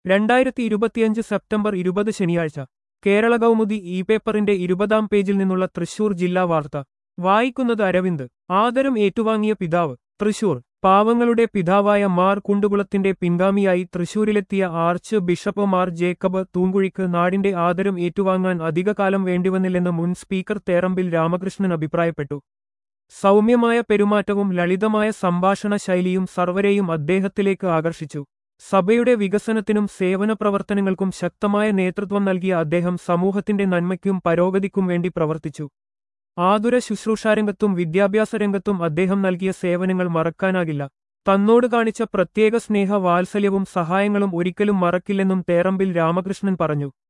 രണ്ടായിരത്തി ഇരുപത്തിയഞ്ച് സെപ്റ്റംബർ ഇരുപത് ശനിയാഴ്ച കേരള കൗമുദി ഇ പേപ്പറിന്റെ ഇരുപതാം പേജിൽ നിന്നുള്ള തൃശൂർ ജില്ലാ വാർത്ത വായിക്കുന്നത് അരവിന്ദ് ആദരം ഏറ്റുവാങ്ങിയ പിതാവ് തൃശൂർ പാവങ്ങളുടെ പിതാവായ മാർ കുണ്ടുകുളത്തിന്റെ പിൻഗാമിയായി തൃശൂരിലെത്തിയ ആർച്ച് ബിഷപ്പ് മാർ ജേക്കബ് തൂങ്കുഴിക്ക് നാടിന്റെ ആദരം ഏറ്റുവാങ്ങാൻ അധികകാലം വേണ്ടിവന്നില്ലെന്ന് മുൻ സ്പീക്കർ തേറമ്പിൽ രാമകൃഷ്ണൻ അഭിപ്രായപ്പെട്ടു സൗമ്യമായ പെരുമാറ്റവും ലളിതമായ സംഭാഷണ ശൈലിയും സർവരെയും അദ്ദേഹത്തിലേക്ക് ആകർഷിച്ചു സഭയുടെ വികസനത്തിനും സേവന പ്രവർത്തനങ്ങൾക്കും ശക്തമായ നേതൃത്വം നൽകിയ അദ്ദേഹം സമൂഹത്തിന്റെ നന്മയ്ക്കും പരോഗതിക്കും വേണ്ടി പ്രവർത്തിച്ചു ആതുര ശുശ്രൂഷാരംഗത്തും വിദ്യാഭ്യാസ രംഗത്തും അദ്ദേഹം നൽകിയ സേവനങ്ങൾ മറക്കാനാകില്ല തന്നോട് കാണിച്ച പ്രത്യേക സ്നേഹ വാത്സല്യവും സഹായങ്ങളും ഒരിക്കലും മറക്കില്ലെന്നും തേറമ്പിൽ രാമകൃഷ്ണൻ പറഞ്ഞു